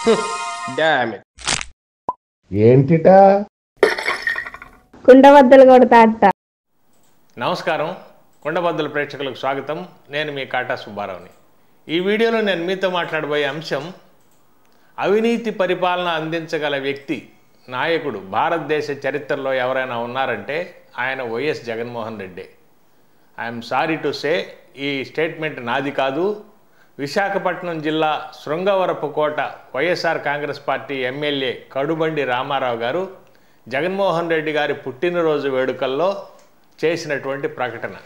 damn it ఏంటిటా కుండబద్దలు కొడతా అత్త నమస్కారం కొండబద్దల ప్రేక్షకులకు స్వాగతం నేను మీ కాటా సుబ్బారావుని ఈ వీడియోలో నేను మీతో మాట్లాడబోయే అంశం అవినీతి పరిపాలన అందించగల వ్యక్తి నాయకుడు భారతదేశ చరిత్రలో ఎవరైనా ఉన్నారంటే ఆయన YS Jaganmohan Reddy I'm sorry to say ఈ స్టేట్మెంట్ నాది కాదు విశాఖపట్నం జిల్లా Srungavarapukota YSR Congress party MLA Kadubandi Ramarao garu Jaganmohan Reddy గారి పుట్టినరోజు వేడుకల్లో చేసినటువంటి ప్రకటన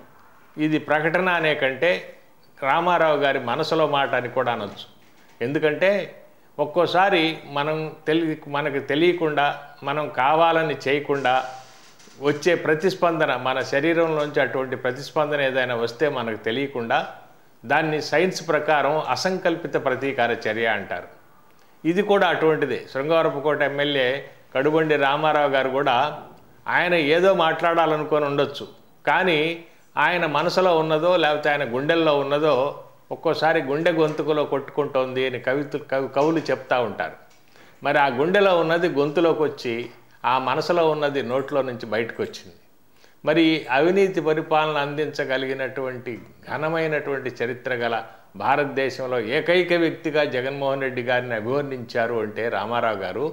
ఇది ప్రకటన అనే కంటే రామారావు గారి మనసులో మాట అని కూడా అనొచ్చు ఎందుకంటే ఒక్కోసారి మనం తెలి మనకు తెలియకుండా మనం కావాలని చేయకుండా వచ్చే ప్రతిస్పందన మన శరీరంలోంచి అటువంటి ప్రతిస్పందన ఏదైనా వస్తే మనకు తెలియకుండా దాన్ని సైన్స్ ప్రకారం అసంకల్పిత ప్రతీకార చర్య అంటారు ఇది కూడా అటువంటిదే శృంగవరపుకోట ఎమ్మెల్యే కడుబండి రామారావు గారు కూడా ఆయన ఏదో మాట్లాడాలనుకొని ఉండొచ్చు కానీ ఆయన మనసులో ఉన్నదో లేకపోతే ఆయన గుండెల్లో ఉన్నదో ఒక్కోసారి గుండె గొంతుకులో కొట్టుకుంటోంది అని కవితలు కవి కవులు చెప్తా ఉంటారు మరి ఆ గుండెలో ఉన్నది గొంతులోకి వచ్చి ఆ మనసులో ఉన్నది నోట్లో నుంచి బయటకు వచ్చింది మరి అవినీతి పరిపాలన అందించగలిగినటువంటి ఘనమైనటువంటి చరిత్ర గల భారతదేశంలో ఏకైక వ్యక్తిగా జగన్మోహన్ రెడ్డి గారిని అభివర్ణించారు అంటే రామారావు గారు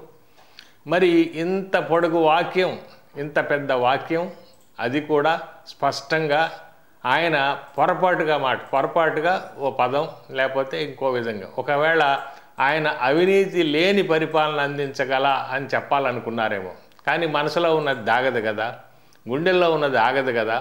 మరి ఇంత పొడుగు వాక్యం ఇంత పెద్ద వాక్యం అది కూడా స్పష్టంగా ఆయన పొరపాటుగా మాట పొరపాటుగా ఓ పదం లేకపోతే ఇంకో విధంగా ఒకవేళ ఆయన అవినీతి లేని పరిపాలన అందించగల అని చెప్పాలనుకున్నారేమో కానీ మనసులో ఉన్నది దాగదు కదా గుండెల్లో ఉన్నది ఆగదు కదా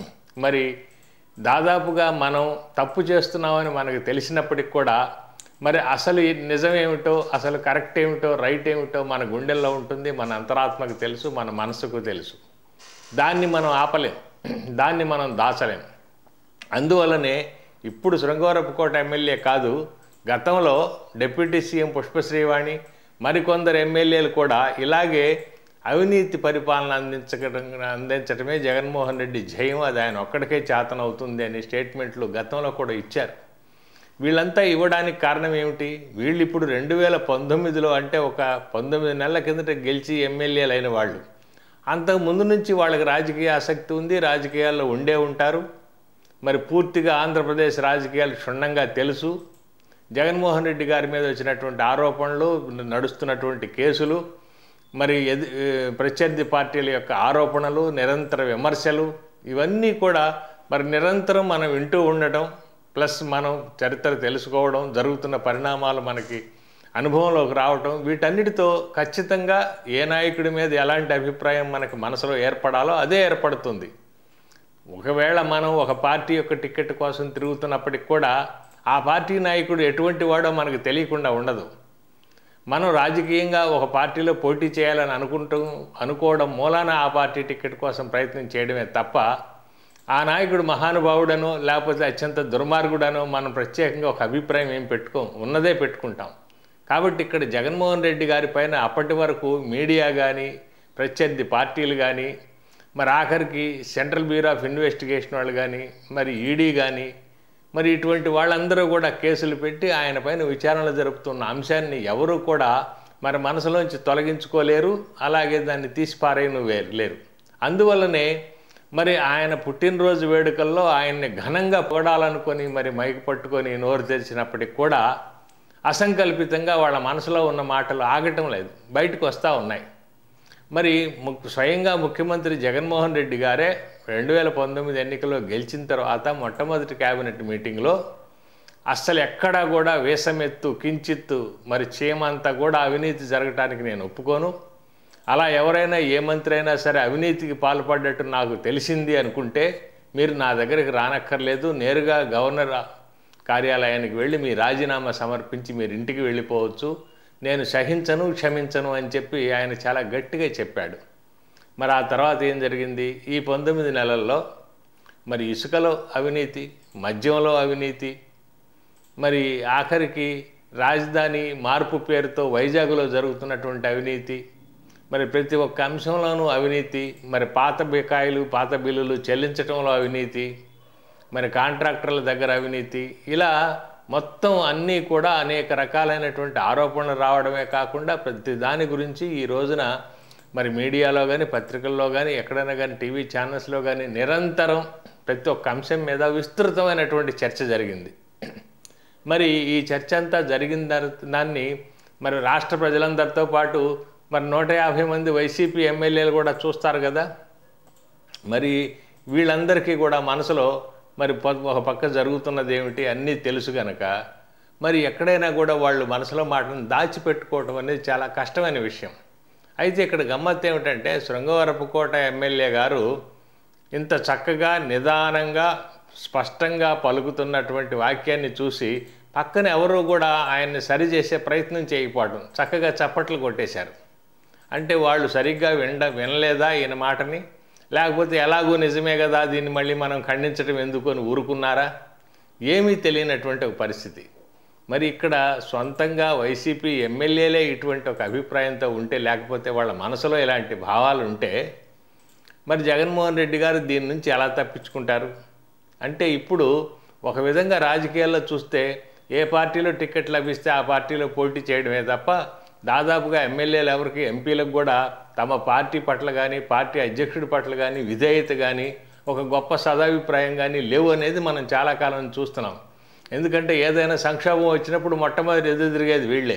మరి దాదాపుగా మనం తప్పు చేస్తున్నామని మనకు తెలిసినప్పటికి కూడా మరి అసలు ఈ నిజం ఏమిటో అసలు కరెక్ట్ ఏమిటో రైట్ ఏమిటో మన గుండెల్లో ఉంటుంది మన అంతరాత్మకు తెలుసు మన మనసుకు తెలుసు దాన్ని మనం ఆపలేం దాన్ని మనం దాచలేం అందువల్లనే ఇప్పుడు శృంగవరపుకోట ఎమ్మెల్యే కాదు గతంలో డిప్యూటీ సీఎం పుష్పశ్రీవాణి మరికొందరు ఎమ్మెల్యేలు కూడా ఇలాగే అవినీతి పరిపాలన అందించడం అందించడమే జగన్మోహన్ రెడ్డి జయం అది ఆయన ఒక్కడికే చేతనవుతుంది అని స్టేట్మెంట్లు గతంలో కూడా ఇచ్చారు వీళ్ళంతా ఇవ్వడానికి కారణం ఏమిటి వీళ్ళు ఇప్పుడు రెండు వేల పంతొమ్మిదిలో అంటే ఒక పంతొమ్మిది నెలల కిందట గెలిచి ఎమ్మెల్యేలు అయిన వాళ్ళు అంతకు ముందు నుంచి వాళ్ళకి రాజకీయ ఆసక్తి ఉంది రాజకీయాల్లో ఉండే ఉంటారు మరి పూర్తిగా ఆంధ్రప్రదేశ్ రాజకీయాలు క్షుణ్ణంగా తెలుసు జగన్మోహన్ రెడ్డి గారి మీద వచ్చినటువంటి ఆరోపణలు నడుస్తున్నటువంటి కేసులు మరి ఎది ప్రత్యర్థి పార్టీల యొక్క ఆరోపణలు నిరంతర విమర్శలు ఇవన్నీ కూడా మరి నిరంతరం మనం వింటూ ఉండటం ప్లస్ మనం చరిత్ర తెలుసుకోవడం జరుగుతున్న పరిణామాలు మనకి అనుభవంలోకి రావటం వీటన్నిటితో ఖచ్చితంగా ఏ నాయకుడి మీద ఎలాంటి అభిప్రాయం మనకి మనసులో ఏర్పడాలో అదే ఏర్పడుతుంది ఒకవేళ మనం ఒక పార్టీ యొక్క టికెట్ కోసం తిరుగుతున్నప్పటికి కూడా ఆ పార్టీ నాయకుడు ఎటువంటి వాడో మనకు తెలియకుండా ఉండదు మనం రాజకీయంగా ఒక పార్టీలో పోటీ చేయాలని అనుకుంటూ అనుకోవడం మూలాన ఆ పార్టీ టికెట్ కోసం ప్రయత్నం చేయడమే తప్ప ఆ నాయకుడు మహానుభావుడనో లేకపోతే అత్యంత దుర్మార్గుడనో మనం ప్రత్యేకంగా ఒక అభిప్రాయం ఏం పెట్టుకోం ఉన్నదే పెట్టుకుంటాం కాబట్టి ఇక్కడ జగన్మోహన్ రెడ్డి గారి పైన అప్పటి వరకు మీడియా కానీ ప్రత్యర్థి పార్టీలు కానీ మరి ఆఖరికి సెంట్రల్ బ్యూరో ఆఫ్ ఇన్వెస్టిగేషన్ వాళ్ళు కానీ మరి ఈడీ కానీ మరి ఇటువంటి వాళ్ళందరూ కూడా కేసులు పెట్టి ఆయన పైన విచారణలు జరుపుతున్న అంశాన్ని ఎవరు కూడా మరి మనసులోంచి తొలగించుకోలేరు అలాగే దాన్ని తీసి పారేయను లేరు అందువల్లనే మరి ఆయన పుట్టినరోజు వేడుకల్లో ఆయన్ని ఘనంగా పోడాలనుకొని మరి మైకు పట్టుకొని నోరు తెరిచినప్పటికి కూడా అసంకల్పితంగా వాళ్ళ మనసులో ఉన్న మాటలు ఆగటం లేదు బయటకు వస్తూ ఉన్నాయి మరి ము- స్వయంగా ముఖ్యమంత్రి జగన్మోహన్ రెడ్డి గారే రెండు వేల పంతొమ్మిది ఎన్నికల్లో గెలిచిన తర్వాత మొట్టమొదటి కేబినెట్ మీటింగ్లో అస్సలు ఎక్కడా కూడా వేసమెత్తు కించిత్తు మరి చీమంతా కూడా అవినీతి జరగటానికి నేను ఒప్పుకోను అలా ఎవరైనా ఏ మంత్రి అయినా సరే అవినీతికి పాల్పడ్డట్టు నాకు తెలిసింది అనుకుంటే మీరు నా దగ్గరికి రానక్కర్లేదు నేరుగా గవర్నర్ కార్యాలయానికి వెళ్ళి మీ రాజీనామా సమర్పించి మీరు ఇంటికి వెళ్ళిపోవచ్చు నేను సహించను క్షమించను అని చెప్పి ఆయన చాలా గట్టిగా చెప్పాడు మరి ఆ తర్వాత ఏం జరిగింది ఈ పంతొమ్మిది నెలల్లో మరి ఇసుకలో అవినీతి మద్యంలో అవినీతి మరి ఆఖరికి రాజధాని మార్పు పేరుతో వైజాగ్లో జరుగుతున్నటువంటి అవినీతి మరి ప్రతి ఒక్క అంశంలోనూ అవినీతి మరి పాత బకాయిలు పాత బిల్లులు చెల్లించడంలో అవినీతి మరి కాంట్రాక్టర్ల దగ్గర అవినీతి ఇలా మొత్తం అన్నీ కూడా అనేక రకాలైనటువంటి ఆరోపణలు రావడమే కాకుండా ప్రతి దాని గురించి ఈ రోజున మరి మీడియాలో కానీ పత్రికల్లో కానీ ఎక్కడైనా కానీ టీవీ ఛానల్స్లో కానీ నిరంతరం ప్రతి ఒక్క అంశం మీద విస్తృతమైనటువంటి చర్చ జరిగింది మరి ఈ చర్చ అంతా జరిగిన దాని- దాన్ని మరి రాష్ట్ర ప్రజలందరితో పాటు మరి నూట యాభై మంది వైసీపీ ఎమ్మెల్యేలు కూడా చూస్తారు కదా మరి వీళ్ళందరికీ కూడా మనసులో మరి ప- ఒక పక్క జరుగుతున్నది ఏమిటి అన్నీ తెలుసు గనక మరి ఎక్కడైనా కూడా వాళ్ళు మనసులో మాటను దాచిపెట్టుకోవటం అనేది చాలా కష్టమైన విషయం అయితే ఇక్కడ గమ్మత్తు ఏమిటంటే శృంగవరపుకోట ఎమ్మెల్యే గారు ఇంత చక్కగా నిదానంగా స్పష్టంగా పలుకుతున్నటువంటి వాక్యాన్ని చూసి పక్కన ఎవరు కూడా ఆయన్ని సరిచేసే ప్రయత్నం చేయకపోవడం చక్కగా చప్పట్లు కొట్టేశారు అంటే వాళ్ళు సరిగ్గా వినడ వినలేదా ఈయన మాటని లేకపోతే ఎలాగూ నిజమే కదా దీన్ని మళ్ళీ మనం ఖండించడం ఎందుకు అని ఊరుకున్నారా ఏమీ తెలియనటువంటి ఒక పరిస్థితి మరి ఇక్కడ సొంతంగా వైసీపీ ఎమ్మెల్యేలే ఇటువంటి ఒక అభిప్రాయంతో ఉంటే లేకపోతే వాళ్ళ మనసులో ఇలాంటి భావాలు ఉంటే మరి జగన్మోహన్ రెడ్డి గారు దీని నుంచి ఎలా తప్పించుకుంటారు అంటే ఇప్పుడు ఒక విధంగా రాజకీయాల్లో చూస్తే ఏ పార్టీలో టికెట్ లభిస్తే ఆ పార్టీలో పోటీ చేయడమే తప్ప దాదాపుగా ఎమ్మెల్యేలు ఎవరికి ఎంపీలకు కూడా తమ పార్టీ పట్ల కానీ పార్టీ అధ్యక్షుడి పట్ల కానీ విధేయత కానీ ఒక గొప్ప సదాభిప్రాయం కానీ లేవు అనేది మనం చాలా కాలం నుంచి చూస్తున్నాం ఎందుకంటే ఏదైనా సంక్షోభం వచ్చినప్పుడు మొట్టమొదటి ఎదురు తిరిగేది వీళ్ళే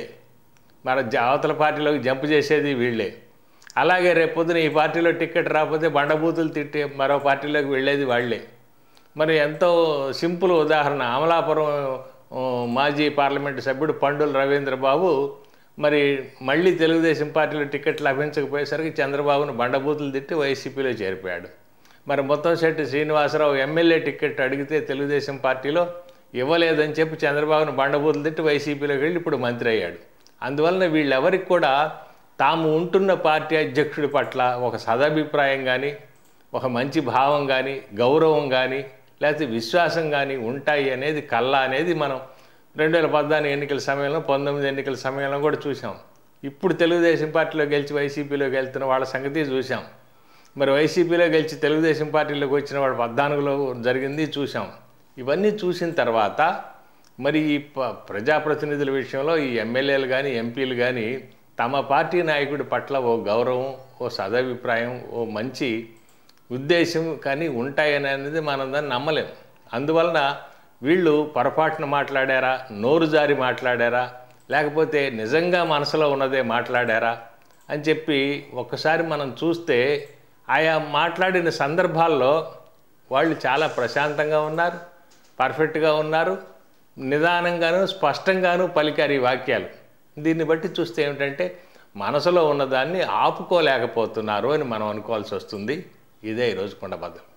మన జ- అవతల పార్టీలోకి జంప్ చేసేది వీళ్ళే అలాగే రేపొద్దున ఈ పార్టీలో టికెట్ రాకపోతే బండబూతులు తిట్టి మరో పార్టీలోకి వెళ్ళేది వాళ్ళే మరి ఎంతో సింపుల్ ఉదాహరణ అమలాపురం ఆ, మాజీ పార్లమెంటు సభ్యుడు పండుల రవీంద్ర బాబు మరి మళ్ళీ తెలుగుదేశం పార్టీలో టికెట్ లభించకపోయేసరికి చంద్రబాబును బండబూతులు తిట్టి వైసీపీలో చేరిపోయాడు మరి మొత్తం శెట్టి శ్రీనివాసరావు ఎమ్మెల్యే టికెట్ అడిగితే తెలుగుదేశం పార్టీలో ఇవ్వలేదని చెప్పి చంద్రబాబును బండబూతులు తిట్టి వైసీపీలోకి వెళ్ళి ఇప్పుడు మంత్రి అయ్యాడు అందువలన వీళ్ళెవరికి కూడా తాము ఉంటున్న పార్టీ అధ్యక్షుడి పట్ల ఒక సదాభిప్రాయం కానీ ఒక మంచి భావం కానీ గౌరవం కానీ లేకపోతే విశ్వాసం కానీ ఉంటాయి అనేది కల్లా అనేది మనం రెండు వేల పద్నాలుగు ఎన్నికల సమయంలో పంతొమ్మిది ఎన్నికల సమయంలో కూడా చూసాం ఇప్పుడు తెలుగుదేశం పార్టీలో గెలిచి వైసీపీలోకి వెళ్తున్న వాళ్ళ సంగతి చూసాం మరి వైసీపీలో గెలిచి తెలుగుదేశం పార్టీలోకి వచ్చిన వాడు పద్నాలుగులో జరిగింది చూసాం ఇవన్నీ చూసిన తర్వాత మరి ఈ ప- ప్రజాప్రతినిధుల విషయంలో ఈ ఎమ్మెల్యేలు కానీ ఎంపీలు కానీ తమ పార్టీ నాయకుడి పట్ల ఓ గౌరవం ఓ సదభిప్రాయం ఓ మంచి ఉద్దేశం కానీ ఉంటాయని అనేది మనం దాన్ని నమ్మలేం అందువలన వీళ్ళు పొరపాటున మాట్లాడారా నోరు జారి మాట్లాడారా లేకపోతే నిజంగా మనసులో ఉన్నదే మాట్లాడారా అని చెప్పి ఒక్కసారి మనం చూస్తే ఆయా మాట్లాడిన సందర్భాల్లో వాళ్ళు చాలా ప్రశాంతంగా ఉన్నారు పర్ఫెక్ట్గా ఉన్నారు నిదానంగాను స్పష్టంగాను పలికారు ఈ వాక్యాలు దీన్ని బట్టి చూస్తే ఏమిటంటే మనసులో ఉన్నదాన్ని ఆపుకోలేకపోతున్నారు అని మనం అనుకోవాల్సి వస్తుంది ఇదే ఈరోజు కొండబద్దలు